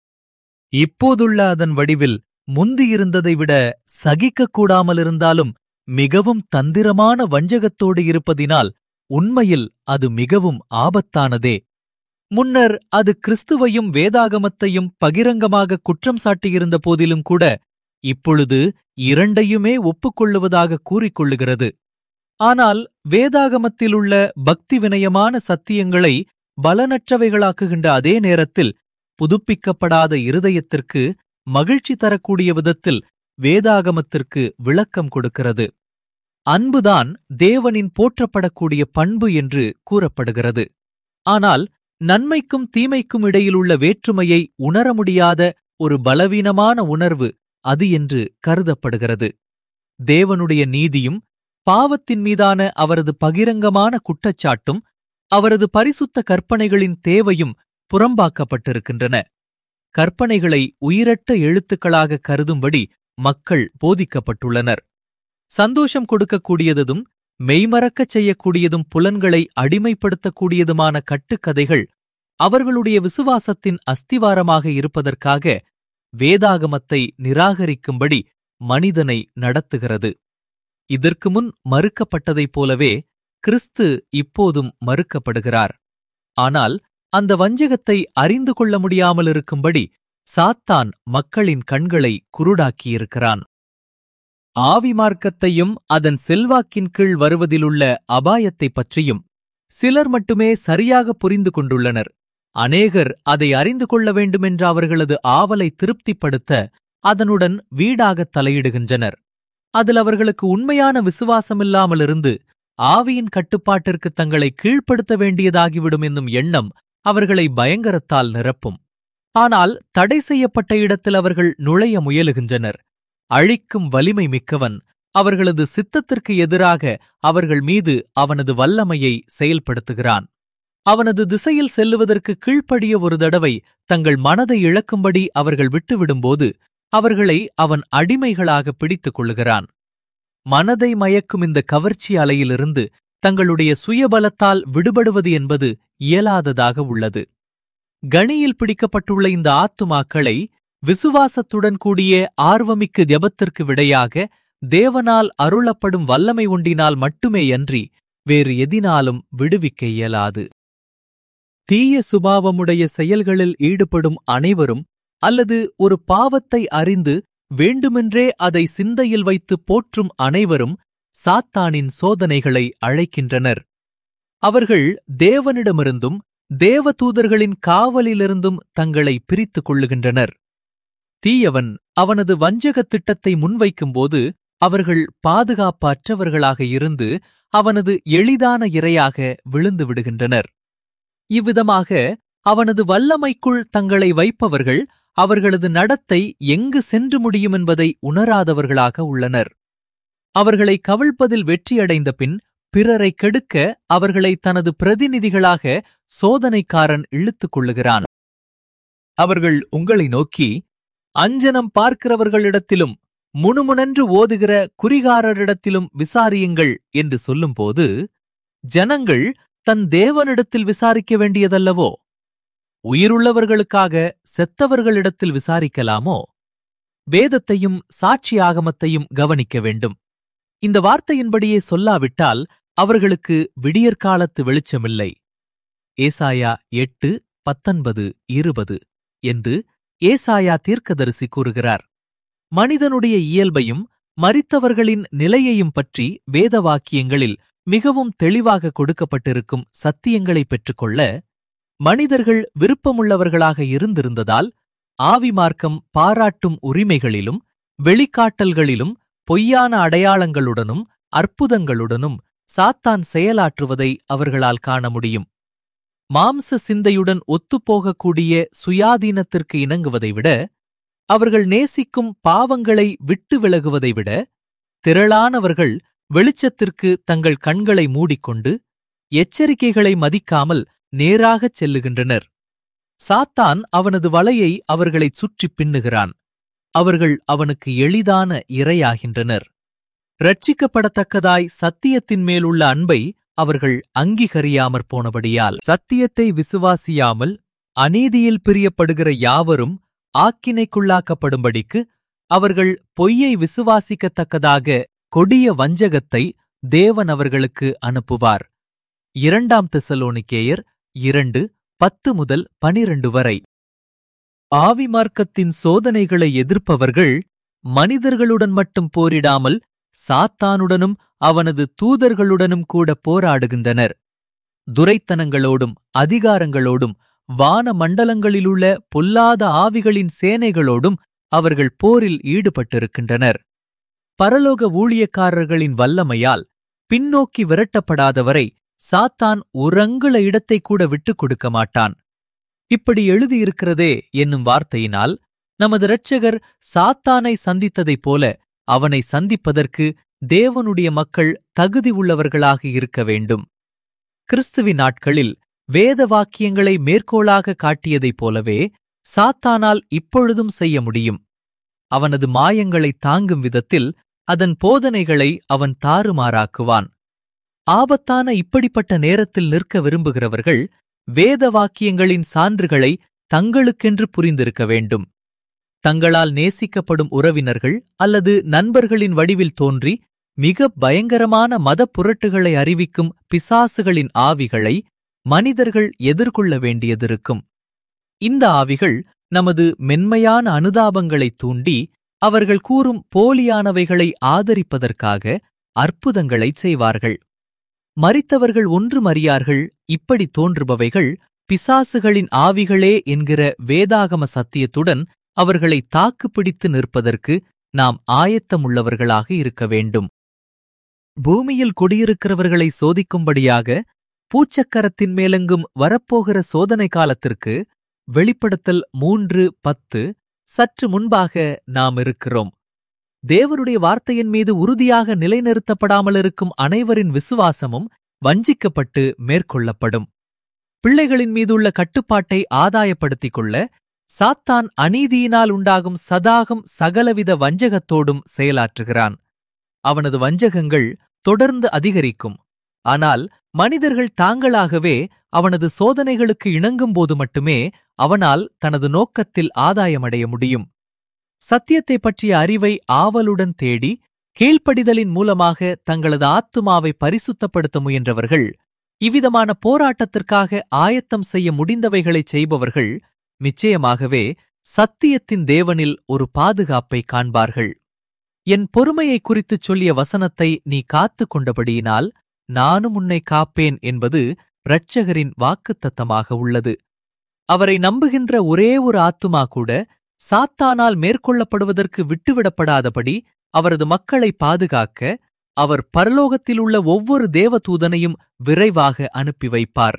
இப்போதுள்ள அதன் வடிவில் முந்தியிருந்ததை விட சகிக்கக்கூடாமலிருந்தாலும் மிகவும் தந்திரமான வஞ்சகத்தோடு இருப்பதினால் உண்மையில் அது மிகவும் ஆபத்தானதே முன்னர் அது கிறிஸ்துவையும் வேதாகமத்தையும் பகிரங்கமாக குற்றம் சாட்டியிருந்த போதிலும் கூட இப்பொழுது இரண்டையுமே ஒப்புக்கொள்ளுவதாக கூறிக்கொள்ளுகிறது ஆனால் வேதாகமத்திலுள்ள பக்தி வினயமான சத்தியங்களை பலனற்றவைகளாக்குகின்ற அதே நேரத்தில் புதுப்பிக்கப்படாத இருதயத்திற்கு மகிழ்ச்சி தரக்கூடிய விதத்தில் வேதாகமத்திற்கு விளக்கம் கொடுக்கிறது அன்புதான் தேவனின் போற்றப்படக்கூடிய பண்பு என்று கூறப்படுகிறது ஆனால் நன்மைக்கும் தீமைக்கும் இடையிலுள்ள வேற்றுமையை உணர முடியாத ஒரு பலவீனமான உணர்வு அது என்று கருதப்படுகிறது தேவனுடைய நீதியும் பாவத்தின் மீதான அவரது பகிரங்கமான குற்றச்சாட்டும் அவரது பரிசுத்த கற்பனைகளின் தேவையும் புறம்பாக்கப்பட்டிருக்கின்றன கற்பனைகளை உயிரற்ற எழுத்துக்களாக கருதும்படி மக்கள் போதிக்கப்பட்டுள்ளனர் சந்தோஷம் கொடுக்கக்கூடியதும் மெய்மறக்கச் செய்யக்கூடியதும் புலன்களை அடிமைப்படுத்தக்கூடியதுமான கட்டுக்கதைகள் அவர்களுடைய விசுவாசத்தின் அஸ்திவாரமாக இருப்பதற்காக வேதாகமத்தை நிராகரிக்கும்படி மனிதனை நடத்துகிறது இதற்கு முன் மறுக்கப்பட்டதைப் போலவே கிறிஸ்து இப்போதும் மறுக்கப்படுகிறார் ஆனால் அந்த வஞ்சகத்தை அறிந்து கொள்ள முடியாமலிருக்கும்படி சாத்தான் மக்களின் கண்களை குருடாக்கியிருக்கிறான் ஆவி மார்க்கத்தையும் அதன் செல்வாக்கின் கீழ் வருவதிலுள்ள அபாயத்தைப் பற்றியும் சிலர் மட்டுமே சரியாக புரிந்து கொண்டுள்ளனர் அநேகர் அதை அறிந்து கொள்ள வேண்டுமென்ற அவர்களது ஆவலை திருப்திப்படுத்த அதனுடன் வீடாகத் தலையிடுகின்றனர் அதில் அவர்களுக்கு உண்மையான விசுவாசமில்லாமலிருந்து ஆவியின் கட்டுப்பாட்டிற்கு தங்களை கீழ்ப்படுத்த வேண்டியதாகிவிடும் என்னும் எண்ணம் அவர்களை பயங்கரத்தால் நிரப்பும் ஆனால் தடை செய்யப்பட்ட இடத்தில் அவர்கள் நுழைய முயலுகின்றனர் அழிக்கும் வலிமை மிக்கவன் அவர்களது சித்தத்திற்கு எதிராக அவர்கள் மீது அவனது வல்லமையை செயல்படுத்துகிறான் அவனது திசையில் செல்லுவதற்கு கீழ்ப்படிய ஒரு தடவை தங்கள் மனதை இழக்கும்படி அவர்கள் விட்டுவிடும்போது அவர்களை அவன் அடிமைகளாக பிடித்துக் கொள்ளுகிறான் மனதை மயக்கும் இந்த கவர்ச்சி அலையிலிருந்து தங்களுடைய சுயபலத்தால் விடுபடுவது என்பது இயலாததாக உள்ளது கணியில் பிடிக்கப்பட்டுள்ள இந்த ஆத்துமாக்களை விசுவாசத்துடன் கூடிய ஆர்வமிக்கு ஜெபத்திற்கு விடையாக தேவனால் அருளப்படும் வல்லமை உண்டினால் மட்டுமேயன்றி வேறு எதினாலும் விடுவிக்க இயலாது தீய சுபாவமுடைய செயல்களில் ஈடுபடும் அனைவரும் அல்லது ஒரு பாவத்தை அறிந்து வேண்டுமென்றே அதை சிந்தையில் வைத்து போற்றும் அனைவரும் சாத்தானின் சோதனைகளை அழைக்கின்றனர் அவர்கள் தேவனிடமிருந்தும் தேவதூதர்களின் காவலிலிருந்தும் தங்களை பிரித்துக் கொள்ளுகின்றனர் தீயவன் அவனது வஞ்சகத் திட்டத்தை முன்வைக்கும்போது அவர்கள் பாதுகாப்பற்றவர்களாக இருந்து அவனது எளிதான இரையாக விழுந்து விடுகின்றனர் இவ்விதமாக அவனது வல்லமைக்குள் தங்களை வைப்பவர்கள் அவர்களது நடத்தை எங்கு சென்று முடியும் என்பதை உணராதவர்களாக உள்ளனர் அவர்களை கவிழ்ப்பதில் வெற்றியடைந்த பின் பிறரை கெடுக்க அவர்களை தனது பிரதிநிதிகளாக சோதனைக்காரன் இழுத்துக் கொள்ளுகிறான் அவர்கள் உங்களை நோக்கி அஞ்சனம் பார்க்கிறவர்களிடத்திலும் முணுமுணன்று ஓதுகிற குறிகாரரிடத்திலும் விசாரியுங்கள் என்று சொல்லும்போது ஜனங்கள் தன் தேவனிடத்தில் விசாரிக்க வேண்டியதல்லவோ உயிருள்ளவர்களுக்காக செத்தவர்களிடத்தில் விசாரிக்கலாமோ வேதத்தையும் சாட்சி ஆகமத்தையும் கவனிக்க வேண்டும் இந்த வார்த்தையின்படியே சொல்லாவிட்டால் அவர்களுக்கு விடியற்காலத்து வெளிச்சமில்லை ஏசாயா எட்டு பத்தொன்பது இருபது என்று ஏசாயா தீர்க்கதரிசி கூறுகிறார் மனிதனுடைய இயல்பையும் மரித்தவர்களின் நிலையையும் பற்றி வேத வாக்கியங்களில் மிகவும் தெளிவாக கொடுக்கப்பட்டிருக்கும் சத்தியங்களை பெற்றுக்கொள்ள மனிதர்கள் விருப்பமுள்ளவர்களாக இருந்திருந்ததால் ஆவி மார்க்கம் பாராட்டும் உரிமைகளிலும் வெளிக்காட்டல்களிலும் பொய்யான அடையாளங்களுடனும் அற்புதங்களுடனும் சாத்தான் செயலாற்றுவதை அவர்களால் காண முடியும் மாம்ச சிந்தையுடன் ஒத்துப்போகக்கூடிய சுயாதீனத்திற்கு இணங்குவதை விட அவர்கள் நேசிக்கும் பாவங்களை விட்டு விலகுவதை விட திரளானவர்கள் வெளிச்சத்திற்கு தங்கள் கண்களை மூடிக்கொண்டு எச்சரிக்கைகளை மதிக்காமல் நேராகச் செல்லுகின்றனர் சாத்தான் அவனது வலையை அவர்களைச் சுற்றிப் பின்னுகிறான் அவர்கள் அவனுக்கு எளிதான இரையாகின்றனர் ரட்சிக்கப்படத்தக்கதாய் சத்தியத்தின் மேலுள்ள அன்பை அவர்கள் அங்கீகரியாமற் போனபடியால் சத்தியத்தை விசுவாசியாமல் அநீதியில் பிரியப்படுகிற யாவரும் ஆக்கினைக்குள்ளாக்கப்படும்படிக்கு அவர்கள் பொய்யை விசுவாசிக்கத்தக்கதாக கொடிய வஞ்சகத்தை தேவன் அவர்களுக்கு அனுப்புவார் இரண்டாம் தெசலோனிக்கேயர் இரண்டு பத்து முதல் பனிரண்டு வரை ஆவி மார்க்கத்தின் சோதனைகளை எதிர்ப்பவர்கள் மனிதர்களுடன் மட்டும் போரிடாமல் சாத்தானுடனும் அவனது தூதர்களுடனும் கூட போராடுகின்றனர் துரைத்தனங்களோடும் அதிகாரங்களோடும் வான மண்டலங்களிலுள்ள பொல்லாத ஆவிகளின் சேனைகளோடும் அவர்கள் போரில் ஈடுபட்டிருக்கின்றனர் பரலோக ஊழியக்காரர்களின் வல்லமையால் பின்னோக்கி விரட்டப்படாதவரை சாத்தான் உறங்குள இடத்தை கூட விட்டுக் கொடுக்க மாட்டான் இப்படி எழுதியிருக்கிறதே என்னும் வார்த்தையினால் நமது இரட்சகர் சாத்தானை சந்தித்ததைப் போல அவனை சந்திப்பதற்கு தேவனுடைய மக்கள் தகுதி உள்ளவர்களாக இருக்க வேண்டும் கிறிஸ்துவின் நாட்களில் வேத வாக்கியங்களை மேற்கோளாக காட்டியதைப் போலவே சாத்தானால் இப்பொழுதும் செய்ய முடியும் அவனது மாயங்களை தாங்கும் விதத்தில் அதன் போதனைகளை அவன் தாறுமாறாக்குவான் ஆபத்தான இப்படிப்பட்ட நேரத்தில் நிற்க விரும்புகிறவர்கள் வேத வாக்கியங்களின் சான்றுகளை தங்களுக்கென்று புரிந்திருக்க வேண்டும் தங்களால் நேசிக்கப்படும் உறவினர்கள் அல்லது நண்பர்களின் வடிவில் தோன்றி மிக பயங்கரமான மத புரட்டுகளை அறிவிக்கும் பிசாசுகளின் ஆவிகளை மனிதர்கள் எதிர்கொள்ள வேண்டியதிருக்கும் இந்த ஆவிகள் நமது மென்மையான அனுதாபங்களை தூண்டி அவர்கள் கூறும் போலியானவைகளை ஆதரிப்பதற்காக அற்புதங்களைச் செய்வார்கள் மரித்தவர்கள் ஒன்றும் அறியார்கள் இப்படி தோன்றுபவைகள் பிசாசுகளின் ஆவிகளே என்கிற வேதாகம சத்தியத்துடன் அவர்களை தாக்குப்பிடித்து நிற்பதற்கு நாம் ஆயத்தமுள்ளவர்களாக இருக்க வேண்டும் பூமியில் குடியிருக்கிறவர்களை சோதிக்கும்படியாக பூச்சக்கரத்தின் மேலெங்கும் வரப்போகிற சோதனை காலத்திற்கு வெளிப்படுத்தல் மூன்று பத்து சற்று முன்பாக நாம் இருக்கிறோம் தேவனுடைய வார்த்தையின் மீது உறுதியாக நிலைநிறுத்தப்படாமல் இருக்கும் அனைவரின் விசுவாசமும் வஞ்சிக்கப்பட்டு மேற்கொள்ளப்படும் பிள்ளைகளின் மீதுள்ள கட்டுப்பாட்டை ஆதாயப்படுத்திக் கொள்ள சாத்தான் அநீதியினால் உண்டாகும் சதாகம் சகலவித வஞ்சகத்தோடும் செயலாற்றுகிறான் அவனது வஞ்சகங்கள் தொடர்ந்து அதிகரிக்கும் ஆனால் மனிதர்கள் தாங்களாகவே அவனது சோதனைகளுக்கு இணங்கும்போது மட்டுமே அவனால் தனது நோக்கத்தில் ஆதாயமடைய முடியும் சத்தியத்தை பற்றிய அறிவை ஆவலுடன் தேடி கீழ்ப்படிதலின் மூலமாக தங்களது ஆத்துமாவை பரிசுத்தப்படுத்த முயன்றவர்கள் இவ்விதமான போராட்டத்திற்காக ஆயத்தம் செய்ய முடிந்தவைகளைச் செய்பவர்கள் நிச்சயமாகவே சத்தியத்தின் தேவனில் ஒரு பாதுகாப்பை காண்பார்கள் என் பொறுமையை குறித்துச் சொல்லிய வசனத்தை நீ காத்துக் கொண்டபடியினால் நானும் உன்னை காப்பேன் என்பது இரட்சகரின் வாக்குத்தத்தமாக உள்ளது அவரை நம்புகின்ற ஒரே ஒரு ஆத்துமா கூட சாத்தானால் மேற்கொள்ளப்படுவதற்கு விட்டுவிடப்படாதபடி அவரது மக்களை பாதுகாக்க அவர் பரலோகத்திலுள்ள ஒவ்வொரு தேவதூதனையும் விரைவாக அனுப்பி வைப்பார்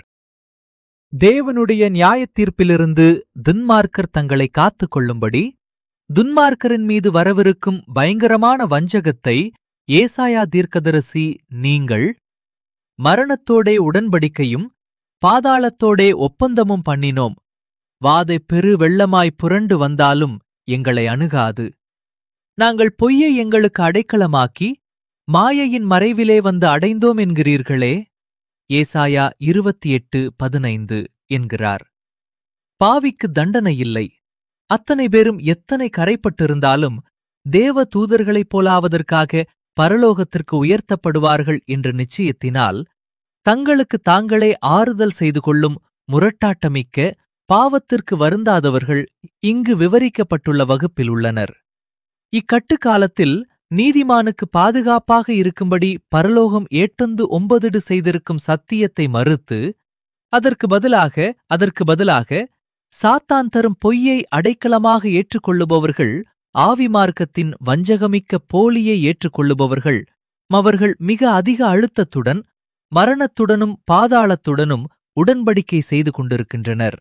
தேவனுடைய நியாயத்தீர்ப்பிலிருந்து துன்மார்க்கர் தங்களை காத்துக் கொள்ளும்படி துன்மார்க்கரின் மீது வரவிருக்கும் பயங்கரமான வஞ்சகத்தை ஏசாயா தீர்க்கதரிசி நீங்கள் மரணத்தோடே உடன்படிக்கையும் பாதாளத்தோடே ஒப்பந்தமும் பண்ணினோம் வாதை பெரு வெள்ளமாய் புரண்டு வந்தாலும் எங்களை அணுகாது நாங்கள் பொய்யை எங்களுக்கு அடைக்கலமாக்கி மாயையின் மறைவிலே வந்து அடைந்தோம் என்கிறீர்களே ஏசாயா இருபத்தி எட்டு பதினைந்து என்கிறார் பாவிக்கு தண்டனை இல்லை அத்தனை பேரும் எத்தனை கரைப்பட்டிருந்தாலும் தேவ தூதர்களைப் போலாவதற்காக பரலோகத்திற்கு உயர்த்தப்படுவார்கள் என்ற நிச்சயத்தினால் தங்களுக்கு தாங்களே ஆறுதல் செய்து கொள்ளும் முரட்டாட்டமிக்க பாவத்திற்கு வருந்தாதவர்கள் இங்கு விவரிக்கப்பட்டுள்ள வகுப்பில் உள்ளனர் இக்கட்டுக்காலத்தில் நீதிமானுக்கு பாதுகாப்பாக இருக்கும்படி பரலோகம் ஏட்டொந்து ஒன்பதிடு செய்திருக்கும் சத்தியத்தை மறுத்து அதற்கு பதிலாக அதற்கு பதிலாக சாத்தான் தரும் பொய்யை அடைக்கலமாக ஏற்றுக்கொள்ளுபவர்கள் ஆவி மார்க்கத்தின் வஞ்சகமிக்க போலியை ஏற்றுக்கொள்ளுபவர்கள் அவர்கள் மிக அதிக அழுத்தத்துடன் மரணத்துடனும் பாதாளத்துடனும் உடன்படிக்கை செய்து கொண்டிருக்கின்றனர்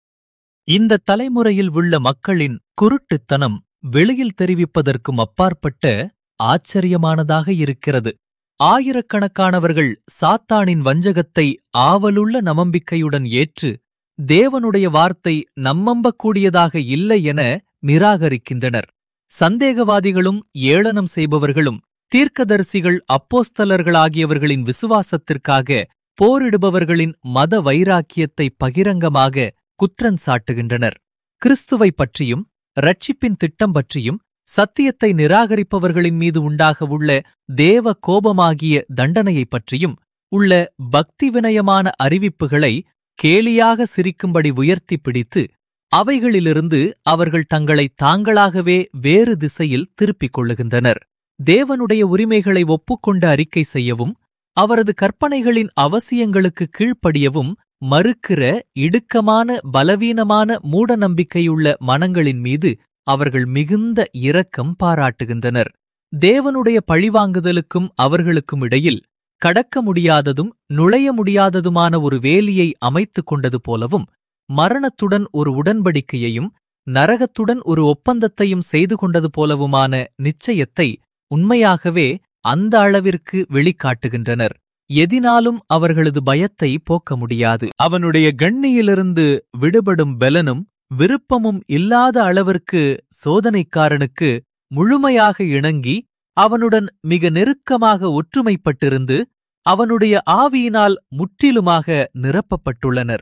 இந்த தலைமுறையில் உள்ள மக்களின் குருட்டுத்தனம் வெளியில் தெரிவிப்பதற்கும் அப்பாற்பட்ட ஆச்சரியமானதாக இருக்கிறது ஆயிரக்கணக்கானவர்கள் சாத்தானின் வஞ்சகத்தை ஆவலுள்ள நம்பிக்கையுடன் ஏற்று தேவனுடைய வார்த்தை நம்மம்பக்கூடியதாக இல்லை என நிராகரிக்கின்றனர் சந்தேகவாதிகளும் ஏளனம் செய்பவர்களும் தீர்க்கதரிசிகள் அப்போஸ்தலர்களாகியவர்களின் விசுவாசத்திற்காக போரிடுபவர்களின் மத வைராக்கியத்தை பகிரங்கமாக குற்றன் சாட்டுகின்றனர் கிறிஸ்துவை பற்றியும் ரட்சிப்பின் திட்டம் பற்றியும் சத்தியத்தை நிராகரிப்பவர்களின் மீது உண்டாக உள்ள தேவ கோபமாகிய தண்டனையைப் பற்றியும் உள்ள பக்தி வினயமான அறிவிப்புகளை கேலியாக சிரிக்கும்படி உயர்த்தி பிடித்து அவைகளிலிருந்து அவர்கள் தங்களை தாங்களாகவே வேறு திசையில் திருப்பிக் கொள்ளுகின்றனர் தேவனுடைய உரிமைகளை ஒப்புக்கொண்டு அறிக்கை செய்யவும் அவரது கற்பனைகளின் அவசியங்களுக்கு கீழ்ப்படியவும் மறுக்கிற இடுக்கமான பலவீனமான மூடநம்பிக்கையுள்ள மனங்களின் மீது அவர்கள் மிகுந்த இரக்கம் பாராட்டுகின்றனர் தேவனுடைய பழிவாங்குதலுக்கும் அவர்களுக்கும் இடையில் கடக்க முடியாததும் நுழைய முடியாததுமான ஒரு வேலியை அமைத்துக் கொண்டது போலவும் மரணத்துடன் ஒரு உடன்படிக்கையையும் நரகத்துடன் ஒரு ஒப்பந்தத்தையும் செய்து கொண்டது போலவுமான நிச்சயத்தை உண்மையாகவே அந்த அளவிற்கு வெளிக்காட்டுகின்றனர் எதினாலும் அவர்களது பயத்தை போக்க முடியாது அவனுடைய கண்ணியிலிருந்து விடுபடும் பெலனும் விருப்பமும் இல்லாத அளவிற்கு சோதனைக்காரனுக்கு முழுமையாக இணங்கி அவனுடன் மிக நெருக்கமாக ஒற்றுமைப்பட்டிருந்து அவனுடைய ஆவியினால் முற்றிலுமாக நிரப்பப்பட்டுள்ளனர்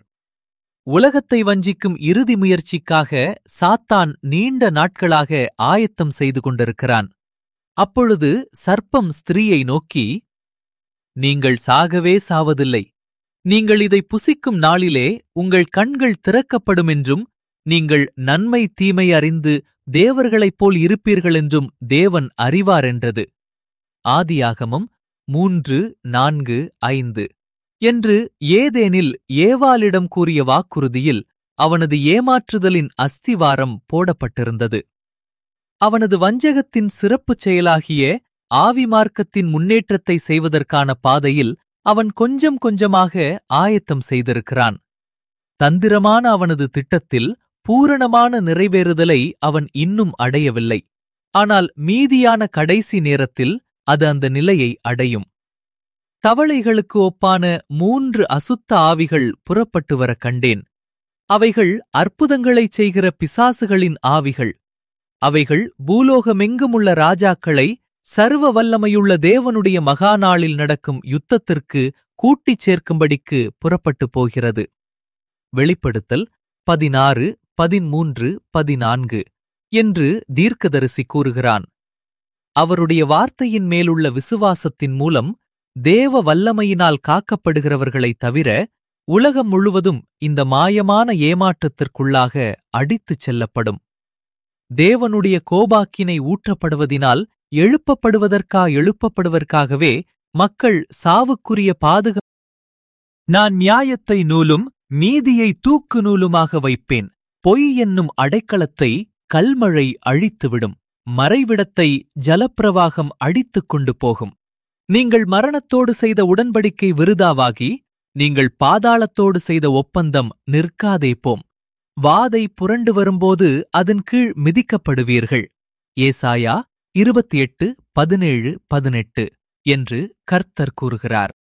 உலகத்தை வஞ்சிக்கும் இறுதி முயற்சிக்காக சாத்தான் நீண்ட நாட்களாக ஆயத்தம் செய்து கொண்டிருக்கிறான் அப்பொழுது சர்ப்பம் ஸ்திரீயை நோக்கி நீங்கள் சாகவே சாவதில்லை நீங்கள் இதை புசிக்கும் நாளிலே உங்கள் கண்கள் திறக்கப்படும் என்றும் நீங்கள் நன்மை தீமை அறிந்து தேவர்களைப் போல் இருப்பீர்கள் என்றும் தேவன் அறிவார் என்றது ஆதியாகமம் மூன்று நான்கு ஐந்து என்று ஏதேனில் ஏவாளிடம் கூறிய வாக்குறுதியில் அவனது ஏமாற்றுதலின் அஸ்திவாரம் போடப்பட்டிருந்தது அவனது வஞ்சகத்தின் சிறப்புச் செயலாகிய ஆவி மார்க்கத்தின் முன்னேற்றத்தை செய்வதற்கான பாதையில் அவன் கொஞ்சம் கொஞ்சமாக ஆயத்தம் செய்திருக்கிறான் தந்திரமான அவனது திட்டத்தில் பூரணமான நிறைவேறுதலை அவன் இன்னும் அடையவில்லை ஆனால் மீதியான கடைசி நேரத்தில் அது அந்த நிலையை அடையும் தவளைகளுக்கு ஒப்பான மூன்று அசுத்த ஆவிகள் புறப்பட்டு வரக் கண்டேன் அவைகள் அற்புதங்களைச் செய்கிற பிசாசுகளின் ஆவிகள் அவைகள் பூலோகமெங்குமுள்ள ராஜாக்களை சர்வ வல்லமையுள்ள தேவனுடைய மகாநாளில் நடக்கும் யுத்தத்திற்கு கூட்டிச் சேர்க்கும்படிக்கு புறப்பட்டு போகிறது வெளிப்படுத்தல் பதினாறு பதிமூன்று பதினான்கு என்று தீர்க்கதரிசி கூறுகிறான் அவருடைய வார்த்தையின் மேலுள்ள விசுவாசத்தின் மூலம் தேவ வல்லமையினால் காக்கப்படுகிறவர்களைத் தவிர உலகம் முழுவதும் இந்த மாயமான ஏமாற்றத்திற்குள்ளாக அடித்துச் செல்லப்படும் தேவனுடைய கோபாக்கினை ஊற்றப்படுவதினால் எழுப்பப்படுவதற்கா எழுப்பப்படுவதற்காகவே மக்கள் சாவுக்குரிய பாதுகா நான் நியாயத்தை நூலும் நீதியை தூக்கு நூலுமாக வைப்பேன் பொய் என்னும் அடைக்கலத்தை கல்மழை அழித்துவிடும் மறைவிடத்தை ஜலப்பிரவாகம் அடித்துக் கொண்டு போகும் நீங்கள் மரணத்தோடு செய்த உடன்படிக்கை விருதாவாகி நீங்கள் பாதாளத்தோடு செய்த ஒப்பந்தம் நிற்காதே போம் வாதை புரண்டு வரும்போது அதன் கீழ் மிதிக்கப்படுவீர்கள் ஏசாயா இருபத்தி எட்டு பதினேழு பதினெட்டு என்று கர்த்தர் கூறுகிறார்